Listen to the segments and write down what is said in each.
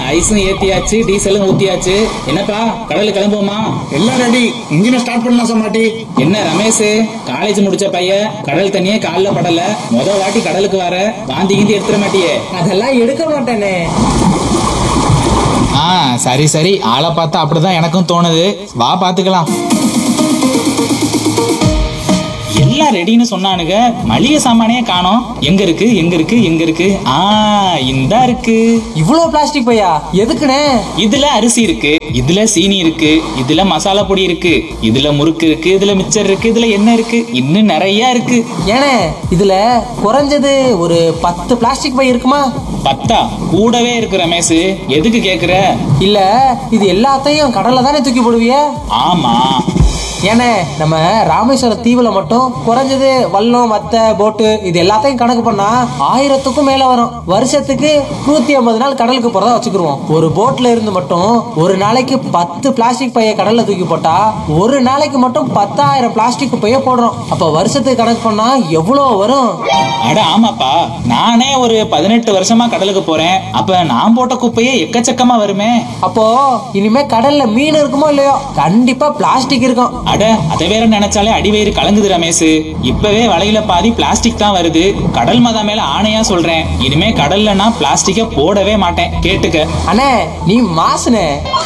ஐஸும் ஏத்தியாச்சு டீசலும் ஊத்தியாச்சு என்னப்பா கடலுக்கு கிளம்புவோமா எல்லாம் ரெடி இன்ஜினை ஸ்டார்ட் பண்ணலாம் சமாட்டி என்ன ரமேஷ் காலேஜ் முடிச்ச பையன் கடல் தண்ணியே கால்ல படல முத வாட்டி கடலுக்கு வர வாந்தி கீந்தி எடுத்துட மாட்டியே அதெல்லாம் எடுக்க மாட்டேனே ஆ சரி சரி ஆளை பார்த்தா அப்படிதான் எனக்கும் தோணுது வா பாத்துக்கலாம் எல்லாம் ரெடின்னு சொன்னானுங்க மளிகை சாமானே காணோம் எங்க இருக்கு எங்க இருக்கு எங்க இருக்கு ஆ இந்தா இருக்கு இவ்வளோ பிளாஸ்டிக் பையா எதுக்குண்ணே இதுல அரிசி இருக்கு இதுல சீனி இருக்கு இதுல மசாலா பொடி இருக்கு இதுல முறுக்கு இருக்கு இதுல மிச்சர் இருக்கு இதுல என்ன இருக்கு இன்னும் நிறைய இருக்கு ஏனே இதுல குறைஞ்சது ஒரு பத்து பிளாஸ்டிக் பை இருக்குமா பத்தா கூடவே இருக்கு ரமேஷ் எதுக்கு கேக்குற இல்ல இது எல்லாத்தையும் கடல்ல தானே தூக்கி போடுவிய ஆமா ஏனே நம்ம ராமேஸ்வரம் தீவுல மட்டும் குறைஞ்சது வல்லம் வத்தை போட்டு இது எல்லாத்தையும் கணக்கு பண்ணா ஆயிரத்துக்கும் மேல வரும் வருஷத்துக்கு நூத்தி ஐம்பது நாள் கடலுக்கு போறதா வச்சுக்கிருவோம் ஒரு போட்ல இருந்து மட்டும் ஒரு நாளைக்கு பத்து பிளாஸ்டிக் பைய கடல்ல தூக்கி போட்டா ஒரு நாளைக்கு மட்டும் பத்தாயிரம் பிளாஸ்டிக் பைய போடுறோம் அப்ப வருஷத்துக்கு கணக்கு பண்ணா எவ்வளவு வரும் அட ஆமாப்பா நானே ஒரு பதினெட்டு வருஷமா கடலுக்கு போறேன் அப்ப நான் போட்ட குப்பையே எக்கச்சக்கமா வருமே அப்போ இனிமே கடல்ல மீன் இருக்குமோ இல்லையோ கண்டிப்பா பிளாஸ்டிக் இருக்கும் அட அதை வேற நினைச்சாலே அடிவயிறு கலங்குது ரமேஷ் இப்பவே வலையில பாதி பிளாஸ்டிக் தான் வருது கடல் மதா மேல ஆணையா சொல்றேன் இனிமே கடல்ல நான் பிளாஸ்டிக்க போடவே மாட்டேன் கேட்டுக்க அண்ணே நீ மாசுனே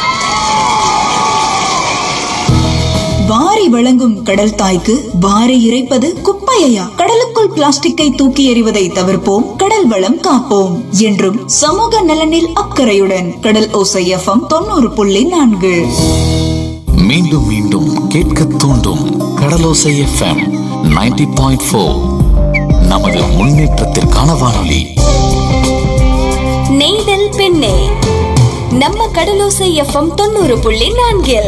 வாரி வழங்கும் கடல் தாய்க்கு வாரி இறைப்பது குப்பையா கடலுக்குள் பிளாஸ்டிக்கை தூக்கி எறிவதை தவிர்ப்போம் கடல் வளம் காப்போம் என்றும் சமூக நலனில் அக்கறையுடன் கடல் ஓசை எஃப்எம் தொண்ணூறு புள்ளி நான்கு மீண்டும் மீண்டும் கேட்க தூண்டும் கடலோசை எஃப்எம் 90.4 பாயிண்ட் ஃபோர் நமது முன்னேற்றத்திற்கான வானொலி நெய்தல் பெண்ணே நம்ம கடலோசை எஃப்எம் தொண்ணூறு புள்ளி நான்கில்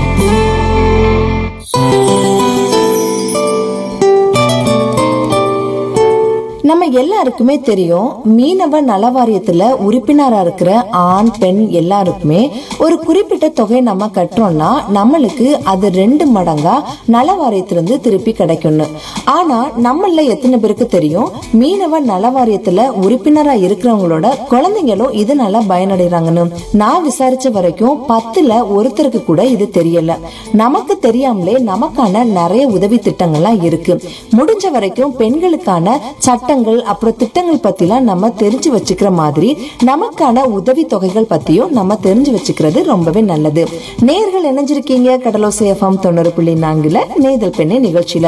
நம்ம எல்லாருக்குமே தெரியும் மீனவ நல வாரியத்துல உறுப்பினரா இருக்கிற ஆண் பெண் எல்லாருக்குமே ஒரு குறிப்பிட்ட தொகை நம்ம கட்டுறோம்னா நம்மளுக்கு அது ரெண்டு மடங்கா நல வாரியத்திலிருந்து திருப்பி கிடைக்கும்னு ஆனா நம்மள எத்தனை பேருக்கு தெரியும் மீனவ நல வாரியத்துல உறுப்பினரா இருக்கிறவங்களோட குழந்தைங்களும் இதனால பயனடைறாங்கன்னு நான் விசாரிச்ச வரைக்கும் பத்துல ஒருத்தருக்கு கூட இது தெரியல நமக்கு தெரியாமலே நமக்கான நிறைய உதவி திட்டங்கள்லாம் இருக்கு முடிஞ்ச வரைக்கும் பெண்களுக்கான சட்டங்கள் அப்புறம் திட்டங்கள் பத்திலாம் நம்ம தெரிஞ்சு வச்சுக்கிற மாதிரி நமக்கான உதவி தொகைகள் பத்தியும் நம்ம தெரிஞ்சு வச்சுக்கிறது ரொம்பவே நல்லது நேர்கள் இணைஞ்சிருக்கீங்க கடலோசை எஃப்எம் தொண்ணூறு புள்ளி நான்குல நேதல் பெண்ணை நிகழ்ச்சியில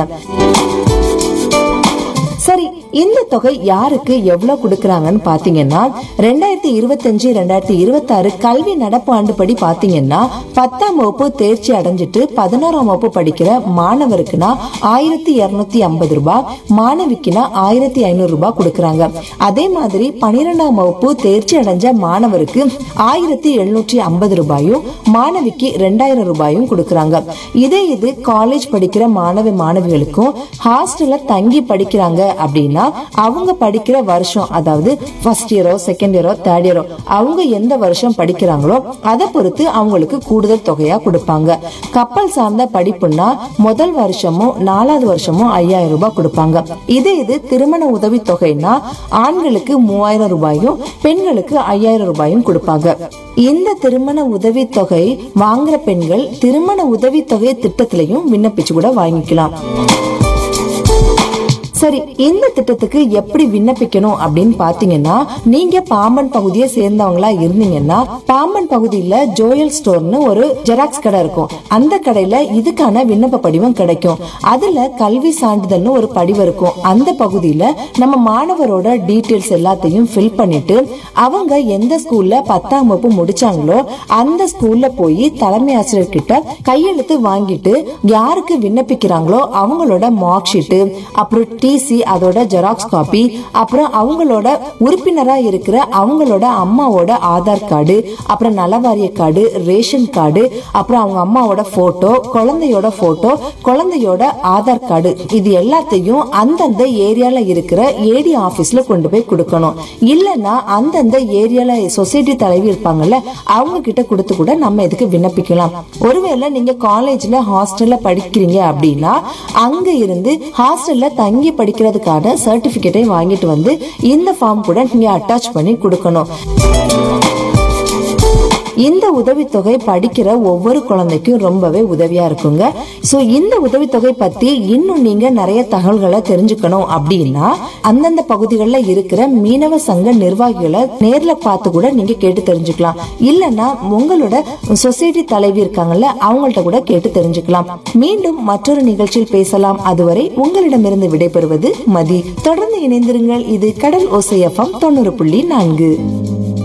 சரி இந்த தொகை யாருக்கு எவ்வளவு கொடுக்கறாங்கன்னு பாத்தீங்கன்னா ரெண்டாயிரத்தி இருபத்தஞ்சு ரெண்டாயிரத்தி இருபத்தி ஆறு கல்வி நடப்பு ஆண்டுபடி பாத்தீங்கன்னா பத்தாம் வகுப்பு தேர்ச்சி அடைஞ்சிட்டு பதினோராம் வகுப்பு படிக்கிற மாணவருக்குனா ஆயிரத்தி இருநூத்தி ஐம்பது ரூபாய் மாணவிக்குனா ஆயிரத்தி ஐநூறு ரூபாய் கொடுக்கறாங்க அதே மாதிரி பனிரெண்டாம் வகுப்பு தேர்ச்சி அடைஞ்ச மாணவருக்கு ஆயிரத்தி எழுநூற்றி ஐம்பது ரூபாயும் மாணவிக்கு ரெண்டாயிரம் ரூபாயும் கொடுக்கறாங்க இதே இது காலேஜ் படிக்கிற மாணவ மாணவிகளுக்கும் ஹாஸ்டல்ல தங்கி படிக்கிறாங்க அப்படின்னா அவங்க படிக்கிற வருஷம் அதாவது ஃபர்ஸ்ட் இயரோ செகண்ட் இயரோ தேர்ட் இயரோ அவங்க எந்த வருஷம் படிக்கிறாங்களோ அதை பொறுத்து அவங்களுக்கு கூடுதல் தொகையா கொடுப்பாங்க கப்பல் சார்ந்த படிப்புன்னா முதல் வருஷமும் நாலாவது வருஷமும் ஐயாயிரம் ரூபாய் கொடுப்பாங்க இதே இது திருமண உதவி தொகைன்னா ஆண்களுக்கு மூவாயிரம் ரூபாயும் பெண்களுக்கு ஐயாயிரம் ரூபாயும் கொடுப்பாங்க இந்த திருமண உதவி தொகை வாங்குற பெண்கள் திருமண உதவி தொகை திட்டத்திலையும் விண்ணப்பிச்சு கூட வாங்கிக்கலாம் சரி இந்த திட்டத்துக்கு எப்படி விண்ணப்பிக்கணும் அப்படின்னு பாத்தீங்கன்னா நீங்க பாம்பன் பகுதியை சேர்ந்தவங்களா இருந்தீங்கன்னா பாம்பன் பகுதியில ஜோயல் ஸ்டோர்னு ஒரு ஜெராக்ஸ் கடை இருக்கும் அந்த கடையில இதுக்கான விண்ணப்ப படிவம் கிடைக்கும் அதுல கல்வி சான்றிதழ்னு ஒரு படிவம் இருக்கும் அந்த பகுதியில நம்ம மாணவரோட டீட்டெயில்ஸ் எல்லாத்தையும் ஃபில் பண்ணிட்டு அவங்க எந்த ஸ்கூல்ல பத்தாம் வகுப்பு முடிச்சாங்களோ அந்த ஸ்கூல்ல போய் தலைமை ஆசிரியர் கிட்ட கையெழுத்து வாங்கிட்டு யாருக்கு விண்ணப்பிக்கிறாங்களோ அவங்களோட மார்க் ஷீட்டு அப்புறம் டிசி அதோட ஜெராக்ஸ் காப்பி அப்புறம் அவங்களோட உறுப்பினரா இருக்கிற அவங்களோட அம்மாவோட ஆதார் கார்டு அப்புறம் நலவாரிய கார்டு ரேஷன் கார்டு அப்புறம் அவங்க அம்மாவோட போட்டோ குழந்தையோட போட்டோ குழந்தையோட ஆதார் கார்டு இது எல்லாத்தையும் அந்தந்த ஏரியால இருக்கிற ஏடி ஆபீஸ்ல கொண்டு போய் கொடுக்கணும் இல்லைன்னா அந்தந்த ஏரியால சொசைட்டி தலைவி இருப்பாங்கல்ல அவங்க கிட்ட கொடுத்து கூட நம்ம இதுக்கு விண்ணப்பிக்கலாம் ஒருவேளை நீங்க காலேஜ்ல ஹாஸ்டல்ல படிக்கிறீங்க அப்படின்னா அங்க இருந்து ஹாஸ்டல்ல தங்கி படிக்கிறதுக்கான சர்டிபிகேட்டை வாங்கிட்டு வந்து இந்த ஃபார்ம் கூட நீங்க அட்டாச் பண்ணி கொடுக்கணும் இந்த உதவித்தொகை படிக்கிற ஒவ்வொரு குழந்தைக்கும் ரொம்பவே உதவியா இருக்குங்க சோ இந்த உதவித்தொகை பத்தி இன்னும் நீங்க நிறைய தகவல்களை தெரிஞ்சுக்கணும் அப்படின்னா அந்தந்த பகுதிகளில் இருக்கிற மீனவ சங்க நிர்வாகிகளை நேர்ல பார்த்து கூட நீங்க கேட்டு தெரிஞ்சுக்கலாம் இல்லைன்னா உங்களோட சொசைட்டி தலைவி இருக்காங்கல்ல அவங்கள்ட்ட கூட கேட்டு தெரிஞ்சுக்கலாம் மீண்டும் மற்றொரு நிகழ்ச்சியில் பேசலாம் அதுவரை உங்களிடமிருந்து விடைபெறுவது மதி தொடர்ந்து இணைந்திருங்கள் இது கடல் ஓசையஃபம் தொண்ணூறு புள்ளி நான்கு